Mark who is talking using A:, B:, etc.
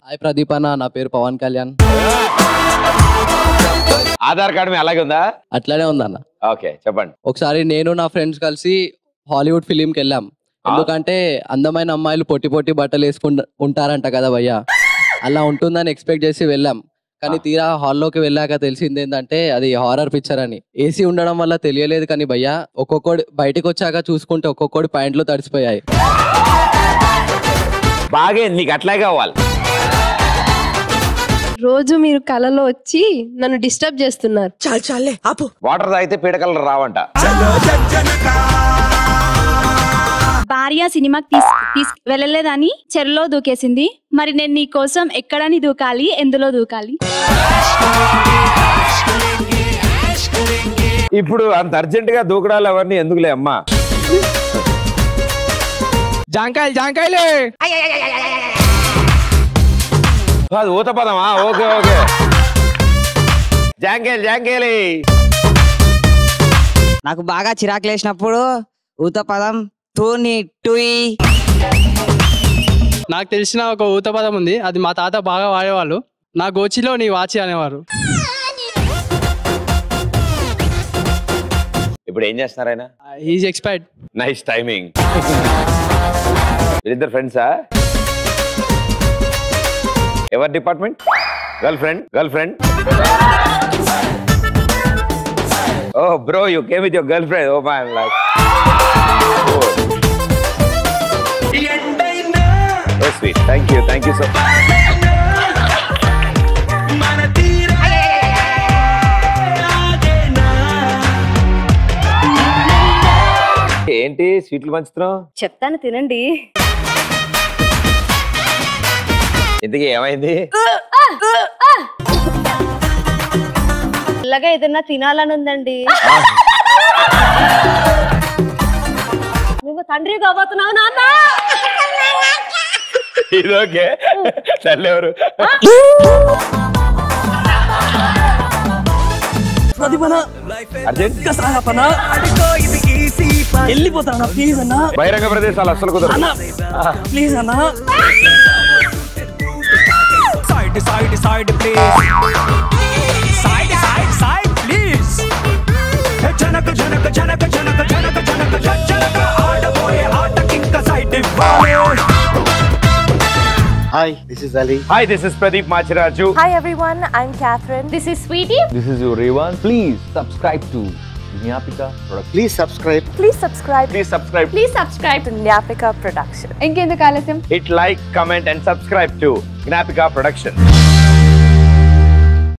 A: Hi Pradeep అన్న నా పేరు పవన్ కళ్యాణ్
B: ఆధార్ కార్డు మీ అలాగే ఉందా
A: అట్లానే ఉందన్న
B: ఓకే చెప్పండి
A: ఒకసారి నేను నా ఫ్రెండ్స్ కలిసి హాలీవుడ్ ఫిలింకి వెళ్ళాం ఎందుకంటే అందమైన అమ్మాయిలు పొట్టి పొట్టి బట్టలు వేసుకుంట ఉంటారంట కదా భయ్యా అలా ఉంటుందని ఎక్స్పెక్ట్ చేసి వెళ్ళాం కానీ తీరా హాల్లోకి వెళ్ళాక తెలిసింది ఏంటంటే అది హారర్ పిక్చర్ అని ఏసీ ఉండడం వల్ల తెలియలేదు కానీ భయ్యా ఒక్కొక్కటి బయటకు వచ్చాక చూసుకుంటే ఒక్కొక్కటి పాయింట్లు తడిసిపోయాయి
B: బాగా నీకు అట్లాగే అవ్వాలి
C: రోజు మీరు కలలో వచ్చి నన్ను డిస్టర్బ్ చేస్తున్నారు
D: చాలు చాలే ఆపు
B: వాటర్ తాగితే పీడకలర్ రావంట
E: భార్య సినిమాకి తీస్ తీస్ వెళ్ళలేదని చెరులో దూకేసింది మరి నేను నీ కోసం ఎక్కడని దూకాలి ఎందులో దూకాలి
B: ఇప్పుడు అంత అర్జెంట్ గా దూకడాలు అవన్నీ ఎందుకులే అమ్మా
F: జాంకాయలు జాంకాయలే
B: అది ఊత పదమా ఓకే ఓకే జాంకేలు జాంకేలి
G: నాకు బాగా చిరాకు లేసినప్పుడు ఊత పదం తూని టుయి
F: నాకు తెలిసిన ఒక ఊత పదం ఉంది అది మా తాత బాగా వాడేవాళ్ళు నా గోచిలో నీ వాచి అనేవారు
B: ఇప్పుడు ఏం చేస్తున్నారు ఆయన
F: ఈజ్ ఎక్స్పైర్డ్
B: నైస్ టైమింగ్ వీళ్ళిద్దరు ఫ్రెండ్సా ఎవరి department girlfriend girlfriend oh bro you came with your girlfriend oh my like so sweet thank you thank you so ఏంటి స్వీట్లు పంచుతున్నావు
H: చెప్తాను తినండి
B: ఇంతకీ ఏమైంది
H: ఇలాగా ఏదన్నా తినాలని ఉందండి నువ్వు తండ్రి కాబోతున్నావు నాన్న
B: ఇది ఓకే తల్లి ఎవరు
D: ప్రతిభనా
B: అర్జెంట్
D: కసాపనా వెళ్ళిపోతానా ప్లీజ్ అన్నా
B: బహిరంగ ప్రదేశాలు అస్సలు కుదరదు
D: ప్లీజ్ అన్నా
I: side side side please side side side please జనక జనక జనక జనక జనక జనక జ- జనక ఆడబోయే ఆటకింక సైడ్ ఇవ్వాలి
J: Hi, this is Ali.
B: Hi this is Pradeep Machiraju
K: Hi everyone, I'm Catherine.
H: This is Sweetie.
B: This is your రేవాన్ please subscribe to Gnapika product
J: Please subscribe.
K: Please subscribe
B: please subscribe
H: Please subscribe.
K: to Nyapika Production.
E: ఇంకెందుకు ఆలస్యం
B: hit like comment and subscribe to Gnapika production